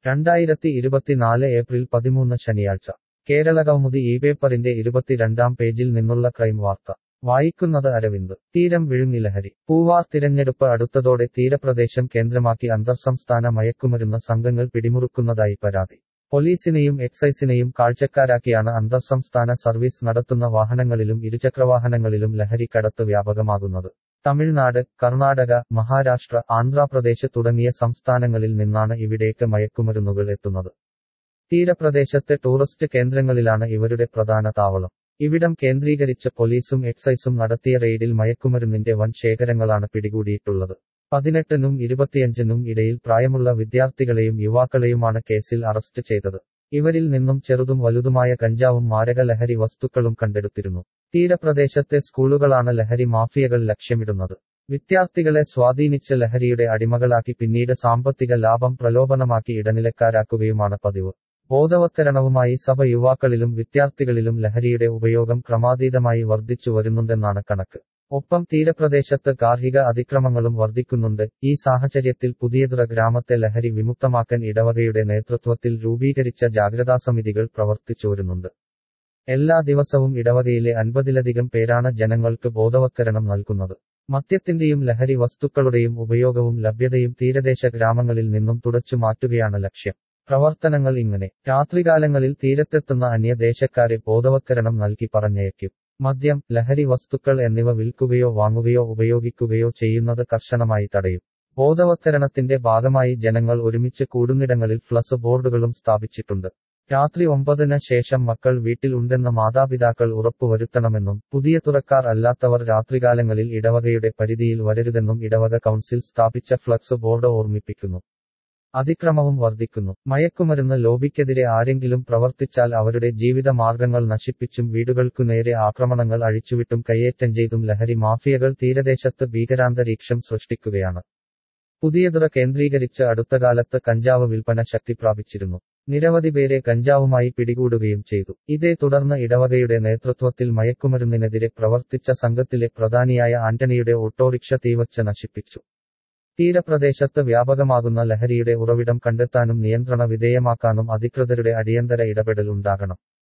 രണ്ടായിരത്തി ഇരുപത്തിനാല് ഏപ്രിൽ പതിമൂന്ന് ശനിയാഴ്ച കേരള കൗമുദി ഈ പേപ്പറിന്റെ ഇരുപത്തിരണ്ടാം പേജിൽ നിന്നുള്ള ക്രൈം വാർത്ത വായിക്കുന്നത് അരവിന്ദ് തീരം വിഴുങ്ങി ലഹരി പൂവാർ തിരഞ്ഞെടുപ്പ് അടുത്തതോടെ തീരപ്രദേശം കേന്ദ്രമാക്കി അന്തർസംസ്ഥാന മയക്കുമരുന്ന് സംഘങ്ങൾ പിടിമുറുക്കുന്നതായി പരാതി പോലീസിനെയും എക്സൈസിനെയും കാഴ്ചക്കാരാക്കിയാണ് അന്തർസംസ്ഥാന സർവീസ് നടത്തുന്ന വാഹനങ്ങളിലും ഇരുചക്രവാഹനങ്ങളിലും ലഹരി കടത്ത് വ്യാപകമാകുന്നത് തമിഴ്നാട് കർണാടക മഹാരാഷ്ട്ര ആന്ധ്രാപ്രദേശ് തുടങ്ങിയ സംസ്ഥാനങ്ങളിൽ നിന്നാണ് ഇവിടേക്ക് മയക്കുമരുന്നുകൾ എത്തുന്നത് തീരപ്രദേശത്തെ ടൂറിസ്റ്റ് കേന്ദ്രങ്ങളിലാണ് ഇവരുടെ പ്രധാന താവളം ഇവിടം കേന്ദ്രീകരിച്ച് പോലീസും എക്സൈസും നടത്തിയ റെയ്ഡിൽ മയക്കുമരുന്നിന്റെ വൻ ശേഖരങ്ങളാണ് പിടികൂടിയിട്ടുള്ളത് പതിനെട്ടിനും ഇരുപത്തിയഞ്ചിനും ഇടയിൽ പ്രായമുള്ള വിദ്യാർത്ഥികളെയും യുവാക്കളെയുമാണ് കേസിൽ അറസ്റ്റ് ചെയ്തത് ഇവരിൽ നിന്നും ചെറുതും വലുതുമായ കഞ്ചാവും മാരക ലഹരി വസ്തുക്കളും കണ്ടെടുത്തിരുന്നു തീരപ്രദേശത്തെ സ്കൂളുകളാണ് ലഹരി മാഫിയകൾ ലക്ഷ്യമിടുന്നത് വിദ്യാർത്ഥികളെ സ്വാധീനിച്ച് ലഹരിയുടെ അടിമകളാക്കി പിന്നീട് സാമ്പത്തിക ലാഭം പ്രലോഭനമാക്കി ഇടനിലക്കാരാക്കുകയുമാണ് പതിവ് ബോധവത്കരണവുമായി സഭ യുവാക്കളിലും വിദ്യാർത്ഥികളിലും ലഹരിയുടെ ഉപയോഗം ക്രമാതീതമായി വർദ്ധിച്ചു വരുന്നുണ്ടെന്നാണ് കണക്ക് ഒപ്പം തീരപ്രദേശത്ത് ഗാർഹിക അതിക്രമങ്ങളും വർദ്ധിക്കുന്നുണ്ട് ഈ സാഹചര്യത്തിൽ പുതിയതുറ ഗ്രാമത്തെ ലഹരി വിമുക്തമാക്കാൻ ഇടവകയുടെ നേതൃത്വത്തിൽ രൂപീകരിച്ച ജാഗ്രതാസമിതികൾ പ്രവർത്തിച്ചു വരുന്നുണ്ട് എല്ലാ ദിവസവും ഇടവകയിലെ അൻപതിലധികം പേരാണ് ജനങ്ങൾക്ക് ബോധവത്കരണം നൽകുന്നത് മദ്യത്തിന്റെയും ലഹരി വസ്തുക്കളുടെയും ഉപയോഗവും ലഭ്യതയും തീരദേശ ഗ്രാമങ്ങളിൽ നിന്നും തുടച്ചു മാറ്റുകയാണ് ലക്ഷ്യം പ്രവർത്തനങ്ങൾ ഇങ്ങനെ രാത്രികാലങ്ങളിൽ തീരത്തെത്തുന്ന അന്യദേശക്കാരെ ബോധവത്കരണം നൽകി പറഞ്ഞയക്കും മദ്യം ലഹരി വസ്തുക്കൾ എന്നിവ വിൽക്കുകയോ വാങ്ങുകയോ ഉപയോഗിക്കുകയോ ചെയ്യുന്നത് കർശനമായി തടയും ബോധവത്കരണത്തിന്റെ ഭാഗമായി ജനങ്ങൾ ഒരുമിച്ച് കൂടുന്നിടങ്ങളിൽ ഫ്ലസ് ബോർഡുകളും സ്ഥാപിച്ചിട്ടുണ്ട് രാത്രി ഒമ്പതിന് ശേഷം മക്കൾ വീട്ടിൽ ഉണ്ടെന്ന് മാതാപിതാക്കൾ ഉറപ്പുവരുത്തണമെന്നും പുതിയ തുറക്കാർ അല്ലാത്തവർ രാത്രികാലങ്ങളിൽ ഇടവകയുടെ പരിധിയിൽ വരരുതെന്നും ഇടവക കൗൺസിൽ സ്ഥാപിച്ച ഫ്ലക്സ് ബോർഡ് ഓർമ്മിപ്പിക്കുന്നു അതിക്രമവും വർദ്ധിക്കുന്നു മയക്കുമരുന്ന് ലോബിക്കെതിരെ ആരെങ്കിലും പ്രവർത്തിച്ചാൽ അവരുടെ ജീവിത മാർഗങ്ങൾ നശിപ്പിച്ചും വീടുകൾക്കു നേരെ ആക്രമണങ്ങൾ അഴിച്ചുവിട്ടും കയ്യേറ്റം ചെയ്തും ലഹരി മാഫിയകൾ തീരദേശത്ത് ഭീകരാന്തരീക്ഷം സൃഷ്ടിക്കുകയാണ് പുതിയതുറ കേന്ദ്രീകരിച്ച് അടുത്തകാലത്ത് കഞ്ചാവ് വിൽപ്പന ശക്തി പ്രാപിച്ചിരുന്നു നിരവധി പേരെ കഞ്ചാവുമായി പിടികൂടുകയും ചെയ്തു ഇതേ തുടർന്ന് ഇടവകയുടെ നേതൃത്വത്തിൽ മയക്കുമരുന്നിനെതിരെ പ്രവർത്തിച്ച സംഘത്തിലെ പ്രധാനിയായ ആന്റണിയുടെ ഓട്ടോറിക്ഷ തീവച്ച് നശിപ്പിച്ചു തീരപ്രദേശത്ത് വ്യാപകമാകുന്ന ലഹരിയുടെ ഉറവിടം കണ്ടെത്താനും നിയന്ത്രണ വിധേയമാക്കാനും അധികൃതരുടെ അടിയന്തര ഇടപെടൽ ഉണ്ടാകണം